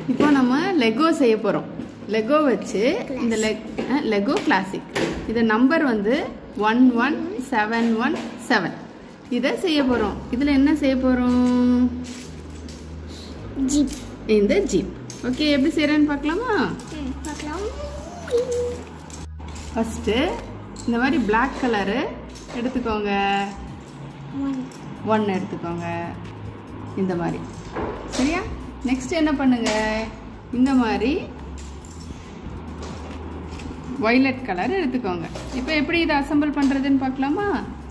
இப்போ நம்ம லெகோ செய்ய போகிறோம் லெகோ வச்சு இந்த லெக் லெகோ கிளாசிக் இது நம்பர் வந்து one one seven one seven இதை செய்ய போகிறோம் இதில் என்ன செய்ய போகிறோம் ஜீப் இந்த ஜீப் ஓகே எப்படி செய்கிறேன்னு பார்க்கலாமா பார்க்கலாம் ஃபஸ்ட்டு இந்த மாதிரி பிளாக் கலரு எடுத்துக்கோங்க ஒன் ஒன் எடுத்துக்கோங்க இந்த மாதிரி சரியா நெக்ஸ்ட் என்ன பண்ணுங்க இந்த மாதிரி வைலட் கலர் எடுத்துக்கோங்க இப்போ எப்படி இதை அசெம்பிள் பண்ணுறதுன்னு பார்க்கலாமா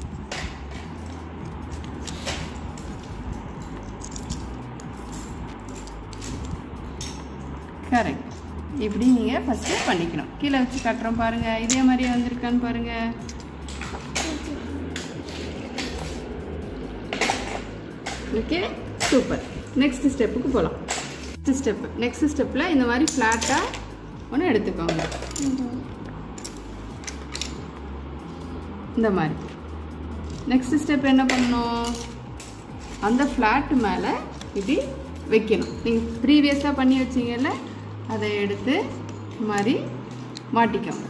கரெக்ட் இப்படி நீங்கள் ஃபஸ்ட்டு பண்ணிக்கணும் கீழே வச்சு கட்டுறோம் பாருங்கள் இதே மாதிரியே வந்திருக்கான்னு பாருங்கள் ஓகே சூப்பர் நெக்ஸ்ட் ஸ்டெப்புக்கு போகலாம் நெக்ஸ்ட் ஸ்டெப் நெக்ஸ்ட் ஸ்டெப்பில் இந்த மாதிரி ஃப்ளாட்டாக ஒன்று எடுத்துக்கோங்க இந்த மாதிரி நெக்ஸ்ட் ஸ்டெப் என்ன பண்ணணும் அந்த ஃப்ளாட் மேலே இப்படி வைக்கணும் நீங்கள் ப்ரீவியஸாக பண்ணி வச்சீங்கல்ல அதை எடுத்து இந்த மாதிரி மாட்டிக்கோங்க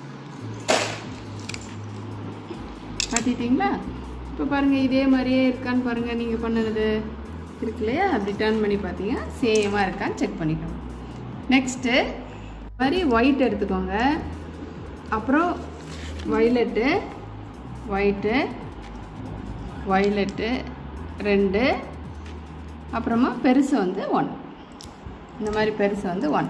மாட்டிட்டீங்களா இப்போ பாருங்கள் இதே மாதிரியே இருக்கான்னு பாருங்கள் நீங்கள் பண்ணது இருக்கு இல்லையா அப்படி டர்ன் பண்ணி பார்த்தீங்கன்னா சேமாக இருக்கான்னு செக் பண்ணிக்கோங்க நெக்ஸ்ட்டு மாதிரி ஒயிட் எடுத்துக்கோங்க அப்புறம் வைலட்டு ஒயிட்டு வைலட்டு ரெண்டு அப்புறமா பெருசு வந்து ஒன் இந்த மாதிரி பெருசு வந்து ஒன்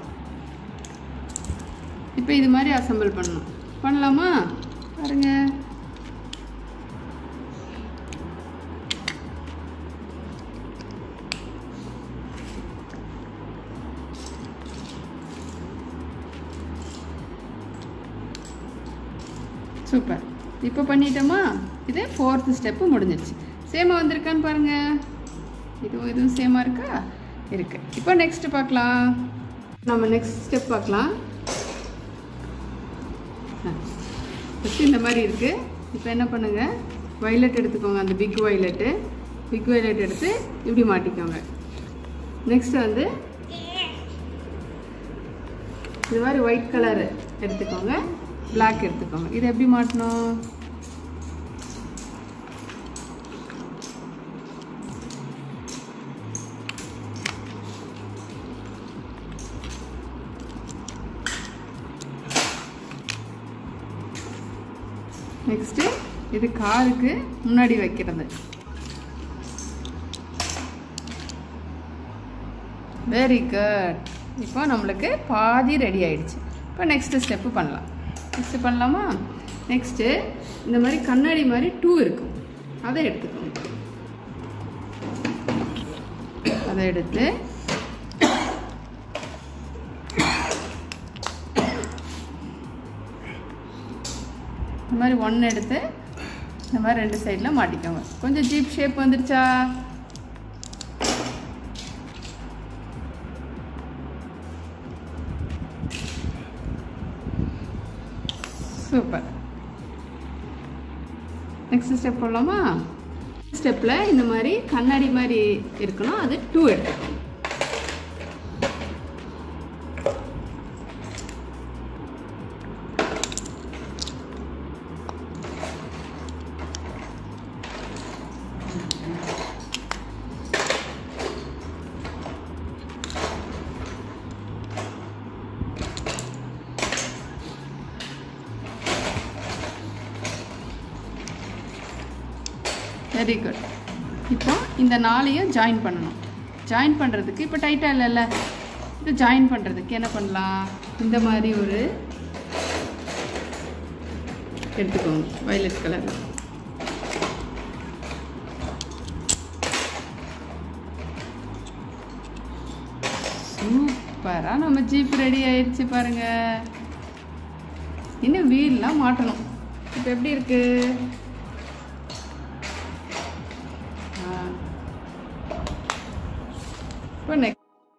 இப்போ இது மாதிரி அசெம்பிள் பண்ணணும் பண்ணலாமா பாருங்கள் சூப்பர் இப்போ பண்ணிட்டோமா இது ஃபோர்த்து ஸ்டெப்பு முடிஞ்சிருச்சு சேமாக வந்திருக்கான்னு பாருங்க இதுவும் இதுவும் சேமாக இருக்கா இருக்கு இப்போ நெக்ஸ்ட் பார்க்கலாம் நம்ம நெக்ஸ்ட் ஸ்டெப் பார்க்கலாம் ஃபஸ்ட்டு இந்த மாதிரி இருக்குது இப்போ என்ன பண்ணுங்க வைலட் எடுத்துக்கோங்க அந்த பிக் வைலட்டு பிக் வைலட் எடுத்து இப்படி மாட்டிக்கோங்க நெக்ஸ்ட் வந்து இது மாதிரி ஒயிட் கலர் எடுத்துக்கோங்க பிளாக் எடுத்துக்கோங்க இது எப்படி மாட்டணும் நெக்ஸ்ட்டு இது காருக்கு முன்னாடி வைக்கிறது வெரி குட் இப்போ நம்மளுக்கு பாதி ரெடி ஆயிடுச்சு இப்போ நெக்ஸ்ட் ஸ்டெப்பு பண்ணலாம் நெக்ஸ்ட் பண்ணலாமா நெக்ஸ்ட்டு இந்த மாதிரி கண்ணாடி மாதிரி டூ இருக்கும் அதை எடுத்துக்கோங்க அதை எடுத்து இந்த மாதிரி ஒன்று எடுத்து இந்த மாதிரி ரெண்டு சைடில் மாட்டிக்கோங்க கொஞ்சம் ஜீப் ஷேப் வந்துருச்சா சூப்பர் நெக்ஸ்ட் ஸ்டெப் போடலாமா ஸ்டெப்பில் இந்த மாதிரி கண்ணாடி மாதிரி இருக்கணும் அது டூ எடுத்துக்கணும் வெரி குட் இப்போ இந்த நாளையும் ஜாயின் பண்ணணும் ஜாயின் பண்ணுறதுக்கு இப்போ டைட்டாக இல்லைல்ல இது ஜாயின் பண்ணுறதுக்கு என்ன பண்ணலாம் இந்த மாதிரி ஒரு எடுத்துக்கோங்க வயலட் கலர் சூப்பராக நம்ம ஜீப் ரெடி ஆயிடுச்சு பாருங்க இன்னும் வீல்லாம் மாட்டணும் இப்போ எப்படி இருக்கு ஆ. இப்போ நெக்ஸ்ட்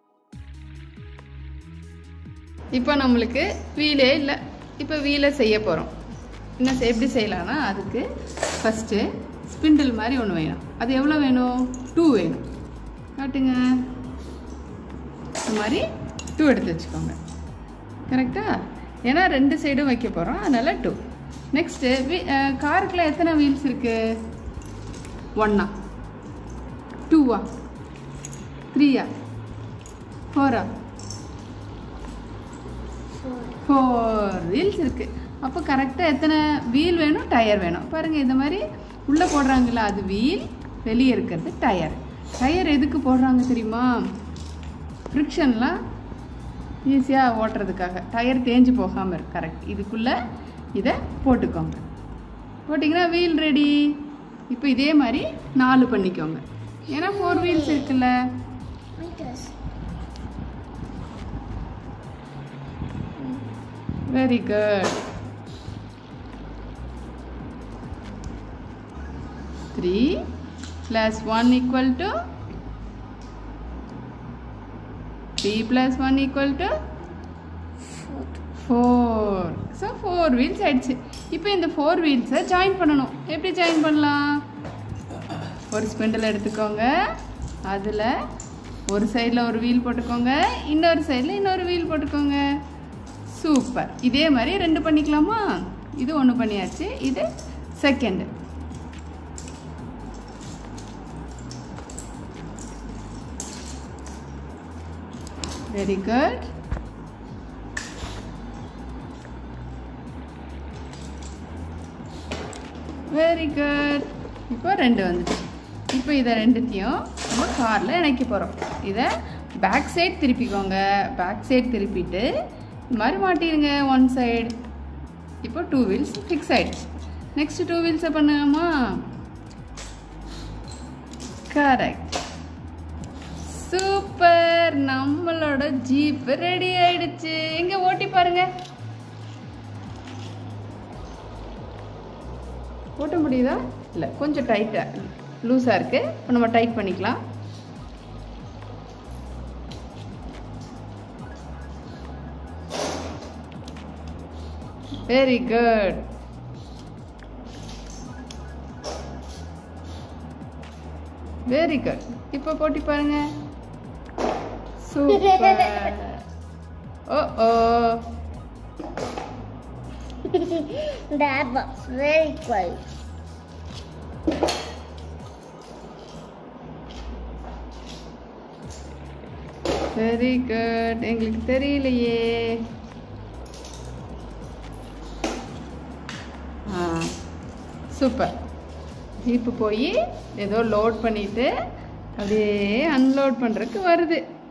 இப்போ நம்மளுக்கு வீலே இல்லை இப்போ வீலை செய்ய போகிறோம் என்ன செய்- எப்படி செய்யலாம்னா அதுக்கு ஃபஸ்ட்டு ஸ்பிண்டில் மாதிரி ஒன்று வேணும் அது எவ்வளோ வேணும் டூ வேணும் காட்டுங்க இந்த மாதிரி டூ எடுத்து வச்சுக்கோங்க கரெக்டா ஏன்னா ரெண்டு சைடும் வைக்க போகிறோம் அதனால் டூ நெக்ஸ்ட்டு வீ காருக்குள்ள எத்தனை வீல்ஸ் இருக்குது ஒன்னா டூவா த்ரீயா ஃபோரா ஃபோர் வீல்ஸ் இருக்குது அப்போ கரெக்டாக எத்தனை வீல் வேணும் டயர் வேணும் பாருங்கள் இந்த மாதிரி உள்ளே போடுறாங்கல்ல அது வீல் வெளியே இருக்கிறது டயர் டயர் எதுக்கு போடுறாங்க தெரியுமா ஃப்ரிக்ஷன்லாம் ஈஸியாக ஓட்டுறதுக்காக டயர் தேஞ்சு போகாமல் இருக்கு கரெக்ட் இதுக்குள்ளே இதை போட்டுக்கோங்க போட்டிங்கன்னா வீல் ரெடி இப்போ இதே மாதிரி நாலு பண்ணிக்கோங்க ஏன்னா ஃபோர் வீல்ஸ் இருக்குல்ல very good three plus one equal to three plus one equal to four so four wheels ஆயிடுச்சு இப்போ இந்த ஃபோர் வீல்ஸை ஜாயின் பண்ணணும் எப்படி ஜாயின் பண்ணலாம் ஒரு ஸ்பெண்டில் எடுத்துக்கோங்க அதில் ஒரு சைடில் ஒரு வீல் போட்டுக்கோங்க இன்னொரு சைடில் இன்னொரு வீல் போட்டுக்கோங்க சூப்பர் இதே மாதிரி ரெண்டு பண்ணிக்கலாமா இது ஒன்று பண்ணியாச்சு இது second very good very good இப்போ ரெண்டு வந்துச்சு இப்போ இதை ரெண்டுத்தையும் நம்ம காரில் இணைக்க போகிறோம் இதை பேக் சைடு திருப்பிக்கோங்க பேக் சைடு திருப்பிட்டு இது மாதிரி மாட்டிடுங்க ஒன் சைடு இப்போ டூ வீல்ஸ் ஃபிக்ஸ் ஆயிடுச்சு நெக்ஸ்ட் டூ வீல்ஸை பண்ணுவோமா கரெக்ட் சூப்பர் நம்மளோட ஜீப் ரெடி ஆயிடுச்சு எங்க ஓட்டி பாருங்க ஓட்ட முடியுதா இல்லை கொஞ்சம் டைட்டாக லூஸாக இருக்குது இப்போ நம்ம டைட் பண்ணிக்கலாம் வெரி குட் வெரி குட் இப்போ போட்டி பாருங்க சூப்பர் ஓ ஓ that was very cool. Very good எங்களுக்கு தெரியலையே ஆ சூப்பர் ஜீப்பு போய் ஏதோ லோட் பண்ணிட்டு அப்படியே அன்லோட் பண்ணுறதுக்கு வருது